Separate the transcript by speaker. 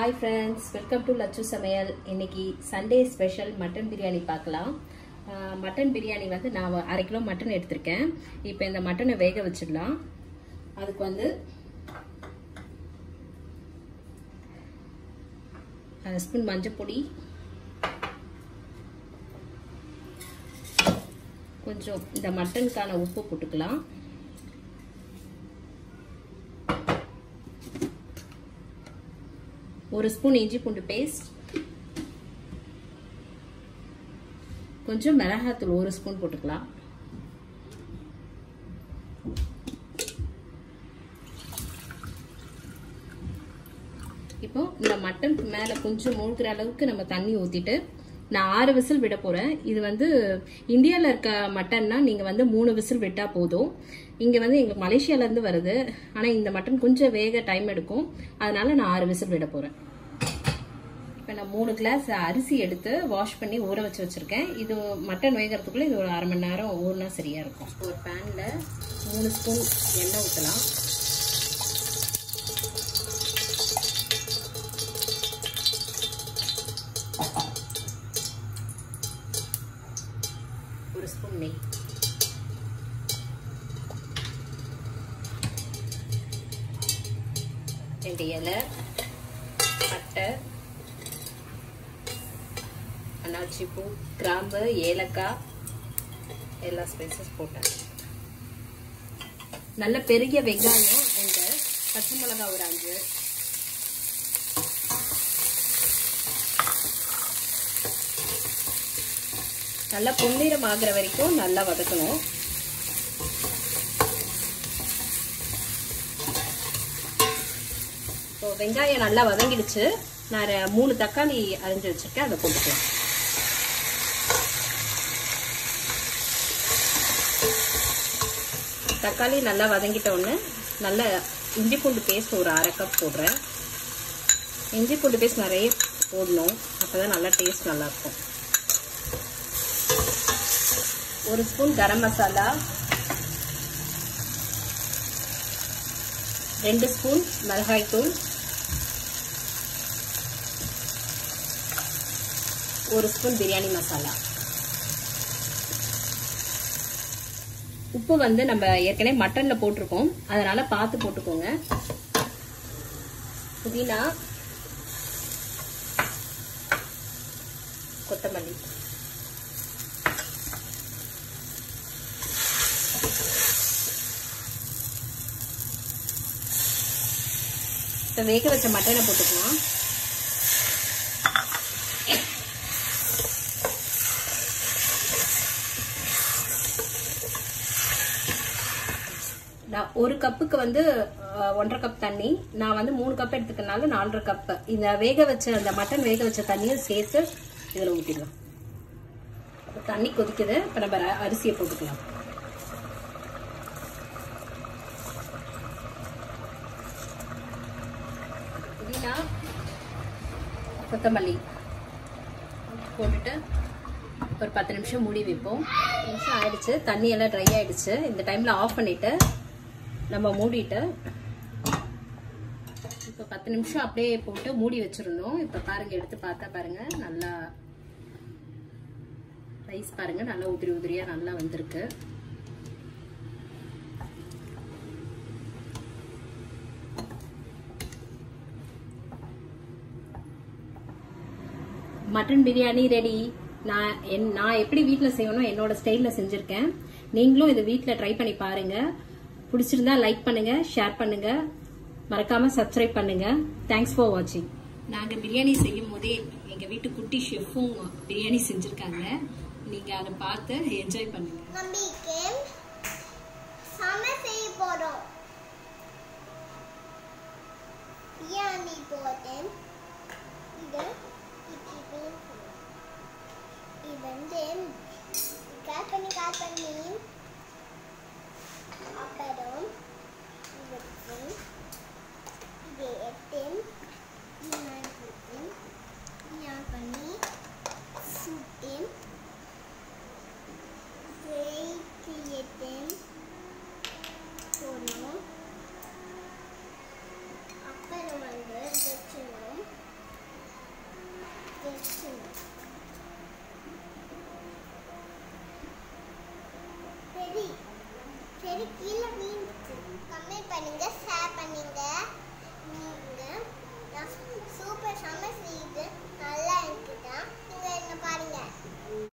Speaker 1: hi friends welcome to Lachu சமையல் இன்னைக்கு Sunday special mutton biryani பார்க்கலாம் ஆஹ் மட்டன் பிரியாணி வந்து நான் ஒரு அரை கிலோ மட்டன் எடுத்திருக்கேன் இப்போ இந்த மட்டனை வேக வச்சிடலாம் அதுக்கு வந்து அரை ஸ்பூன் மஞ்சள் பொடி கொஞ்சம் இந்த மட்டனுக்கான உப்பு போட்டுக்கலாம் ஒரு ஸ்பூன் இஞ்சி பூண்டு பேஸ்ட் கொஞ்சம் மிளகாத்தூள் ஒரு ஸ்பூன் போட்டுக்கலாம் இப்போ இந்த மட்டன் மேலே கொஞ்சம் மூழ்கிற அளவுக்கு நம்ம தண்ணி ஊற்றிட்டு நான் ஆறு விசில் விட போகிறேன் இது வந்து இந்தியாவில் இருக்க மட்டன்னா நீங்கள் வந்து மூணு விசில் விட்டால் போதும் இங்கே வந்து எங்களுக்கு மலேசியாவிலேருந்து வருது ஆனால் இந்த மட்டன் கொஞ்சம் வேக டைம் எடுக்கும் அதனால நான் ஆறு விசில் விட போகிறேன் இப்போ நான் மூணு கிளாஸ் அரிசி எடுத்து வாஷ் பண்ணி ஊற வச்சு வச்சுருக்கேன் இது மட்டன் வேகிறதுக்குள்ளே இது ஒரு அரை மணி நேரம் ஊறினா சரியாக இருக்கும் ஒரு பேனில் மூணு ஸ்பூன் எண்ணெய் ஊற்றலாம் ஒரு ஸ்பூன் நெய் ரெண்டு இலை பட்டை அன்னாச்சி பூ கிராம்பு ஏலக்காய் எல்லா ஸ்பைசஸ் போட்டேன் நல்ல பெரிய வெங்காயம் ரெண்டு பச்சை மிளகா ஒரு அஞ்சு நல்லா பொன்னிறம் ஆகிற வரைக்கும் நல்லா வதக்கணும் இப்போ வெங்காயம் நல்லா வதங்கிடுச்சு நான் மூணு தக்காளி அரிஞ்சு வச்சிருக்கேன் அதை போட்டுக்கலாம் தக்காளி நல்லா வதங்கிட்ட உடனே நல்ல இஞ்சி பூண்டு பேஸ்ட் ஒரு அரை கப் போடுறேன் இஞ்சி பூண்டு பேஸ்ட் நிறைய போடணும் அப்போதான் நல்லா டேஸ்ட் நல்லாயிருக்கும் ஒரு ஸ்பூன் கரம் மசாலா ரெண்டு ஸ்பூன் மிளகாய் தூள் ஒரு ஸ்பூன் பிரியாணி மசாலா உப்பு வந்து நம்ம ஏற்கனவே மட்டன்ல போட்டிருக்கோம் அதனால பார்த்து போட்டுக்கோங்க புதினா கொத்தமல்லி இப்போ வேக வச்ச மட்டனை போட்டுக்கலாம் நான் ஒரு கப்புக்கு வந்து ஒன்றரை கப் தண்ணி நான் வந்து மூணு கப் எடுத்துக்கனால நாலரை கப் இந்த வேக வச்ச அந்த மட்டன் வேக வச்ச தண்ணியும் சேர்த்து இதில் ஊற்றிடலாம் தண்ணி கொதிக்குது இப்போ நம்ம அரிசியை போட்டுக்கலாம் புதினா கொத்தமல்லி போட்டுட்டு ஒரு பத்து நிமிஷம் மூடி வைப்போம் நிமிஷம் ஆயிடுச்சு தண்ணி எல்லாம் ட்ரை ஆயிடுச்சு இந்த டைம்ல ஆஃப் பண்ணிட்டு நம்ம மூடிட்டு இப்போ பத்து நிமிஷம் அப்படியே போட்டு மூடி வச்சிருந்தோம் இப்போ பாருங்க எடுத்து பார்த்தா பாருங்க நல்லா ரைஸ் பாருங்க நல்லா உதிரி உதிரியா நல்லா வந்திருக்கு மட்டன் பிரியாணி ரெடி நான் என் நான் எப்படி வீட்டில் செய்யணும் என்னோட ஸ்டைலில் செஞ்சுருக்கேன் நீங்களும் இதை வீட்டில் ட்ரை பண்ணி பாருங்க பிடிச்சிருந்தா லைக் பண்ணுங்க ஷேர் பண்ணுங்க மறக்காம சப்ஸ்கிரைப் பண்ணுங்க தேங்க்ஸ் ஃபார் வாட்சிங் நாங்கள் பிரியாணி செய்யும் போதே எங்கள் வீட்டு குட்டி ஷெஃப்பும் பிரியாணி செஞ்சுருக்காங்க நீங்கள் அதை பார்த்து என்ஜாய் பண்ணுங்க
Speaker 2: நம்பிக்கை சம செய்ய போறோம் பிரியாணி போட்டேன் இது இது இது வந்து காட் பண்ணி காட் பண்ணி